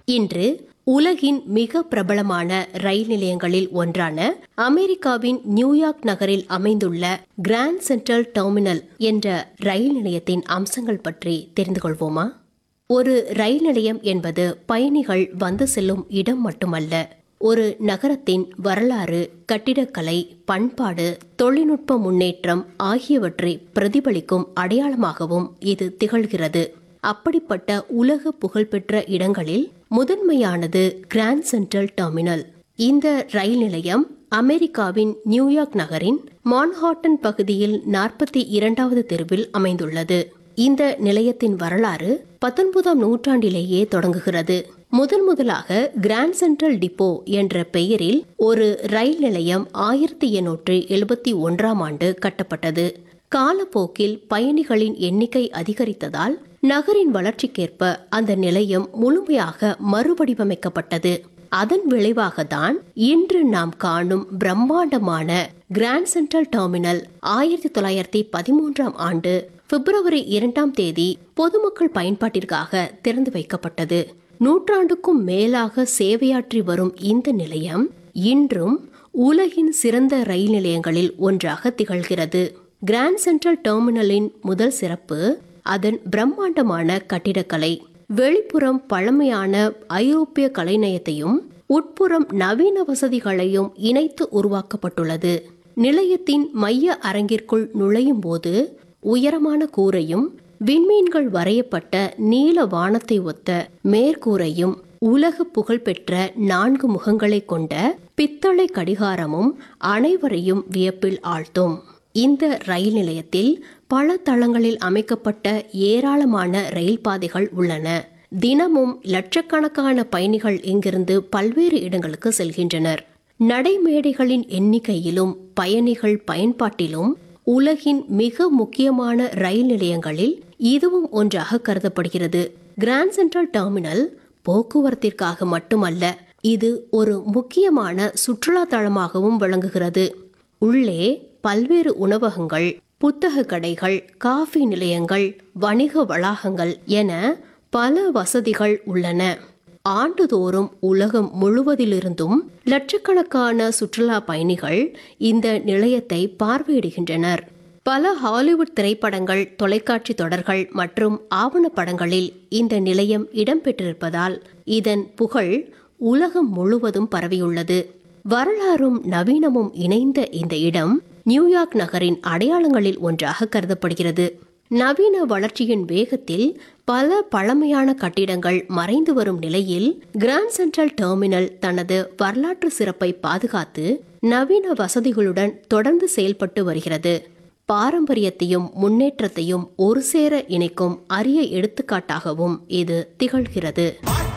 இன்று உலகின் மிக பிரபலமான ரயில் நிலையங்களில் ஒன்றான அமெரிக்காவின் நியூயார்க் நகரில் அமைந்துள்ள கிராண்ட் சென்ட்ரல் டெர்மினல் என்ற ரயில் நிலையத்தின் அம்சங்கள் பற்றி தெரிந்து கொள்வோமா ஒரு ரயில் நிலையம் என்பது பயணிகள் வந்து செல்லும் இடம் மட்டுமல்ல ஒரு நகரத்தின் வரலாறு கட்டிடக்கலை பண்பாடு தொழில்நுட்ப முன்னேற்றம் ஆகியவற்றை பிரதிபலிக்கும் அடையாளமாகவும் இது திகழ்கிறது அப்படிப்பட்ட உலக புகழ்பெற்ற இடங்களில் முதன்மையானது கிராண்ட் சென்ட்ரல் டெர்மினல் இந்த ரயில் நிலையம் அமெரிக்காவின் நியூயார்க் நகரின் மான்ஹாட்டன் பகுதியில் நாற்பத்தி இரண்டாவது தெருவில் அமைந்துள்ளது இந்த நிலையத்தின் வரலாறு பத்தொன்பதாம் நூற்றாண்டிலேயே தொடங்குகிறது முதன் முதலாக கிராண்ட் சென்ட்ரல் டிப்போ என்ற பெயரில் ஒரு ரயில் நிலையம் ஆயிரத்தி எண்ணூற்று எழுபத்தி ஒன்றாம் ஆண்டு கட்டப்பட்டது காலப்போக்கில் பயணிகளின் எண்ணிக்கை அதிகரித்ததால் நகரின் வளர்ச்சிக்கேற்ப அந்த நிலையம் முழுமையாக மறுவடிவமைக்கப்பட்டது அதன் விளைவாகத்தான் இன்று நாம் காணும் பிரம்மாண்டமான கிராண்ட் சென்ட்ரல் டெர்மினல் ஆயிரத்தி தொள்ளாயிரத்தி பதிமூன்றாம் ஆண்டு பிப்ரவரி இரண்டாம் தேதி பொதுமக்கள் பயன்பாட்டிற்காக திறந்து வைக்கப்பட்டது நூற்றாண்டுக்கும் மேலாக சேவையாற்றி வரும் இந்த நிலையம் இன்றும் உலகின் சிறந்த ரயில் நிலையங்களில் ஒன்றாக திகழ்கிறது கிராண்ட் சென்ட்ரல் டெர்மினலின் முதல் சிறப்பு அதன் பிரம்மாண்டமான கட்டிடக்கலை வெளிப்புறம் பழமையான ஐரோப்பிய கலைநயத்தையும் உட்புறம் நவீன வசதிகளையும் இணைத்து உருவாக்கப்பட்டுள்ளது நிலையத்தின் மைய அரங்கிற்குள் நுழையும் போது உயரமான கூரையும் விண்மீன்கள் வரையப்பட்ட நீல வானத்தை ஒத்த மேற்கூரையும் உலக புகழ்பெற்ற நான்கு முகங்களை கொண்ட பித்தளை கடிகாரமும் அனைவரையும் வியப்பில் ஆழ்த்தும் இந்த ரயில் நிலையத்தில் பல தளங்களில் அமைக்கப்பட்ட ஏராளமான ரயில் பாதைகள் உள்ளன தினமும் லட்சக்கணக்கான பயணிகள் இங்கிருந்து பல்வேறு இடங்களுக்கு செல்கின்றனர் நடைமேடைகளின் எண்ணிக்கையிலும் பயணிகள் பயன்பாட்டிலும் உலகின் மிக முக்கியமான ரயில் நிலையங்களில் இதுவும் ஒன்றாக கருதப்படுகிறது கிராண்ட் சென்ட்ரல் டெர்மினல் போக்குவரத்திற்காக மட்டுமல்ல இது ஒரு முக்கியமான சுற்றுலா தளமாகவும் விளங்குகிறது உள்ளே பல்வேறு உணவகங்கள் புத்தக கடைகள் காஃபி நிலையங்கள் வணிக வளாகங்கள் என பல வசதிகள் உள்ளன ஆண்டுதோறும் உலகம் முழுவதிலிருந்தும் லட்சக்கணக்கான சுற்றுலா பயணிகள் இந்த நிலையத்தை பார்வையிடுகின்றனர் பல ஹாலிவுட் திரைப்படங்கள் தொலைக்காட்சி தொடர்கள் மற்றும் ஆவணப்படங்களில் இந்த நிலையம் இடம்பெற்றிருப்பதால் இதன் புகழ் உலகம் முழுவதும் பரவியுள்ளது வரலாறும் நவீனமும் இணைந்த இந்த இடம் நியூயார்க் நகரின் அடையாளங்களில் ஒன்றாக கருதப்படுகிறது நவீன வளர்ச்சியின் வேகத்தில் பல பழமையான கட்டிடங்கள் மறைந்து வரும் நிலையில் கிராண்ட் சென்ட்ரல் டெர்மினல் தனது வரலாற்று சிறப்பை பாதுகாத்து நவீன வசதிகளுடன் தொடர்ந்து செயல்பட்டு வருகிறது பாரம்பரியத்தையும் முன்னேற்றத்தையும் ஒரு சேர இணைக்கும் அரிய எடுத்துக்காட்டாகவும் இது திகழ்கிறது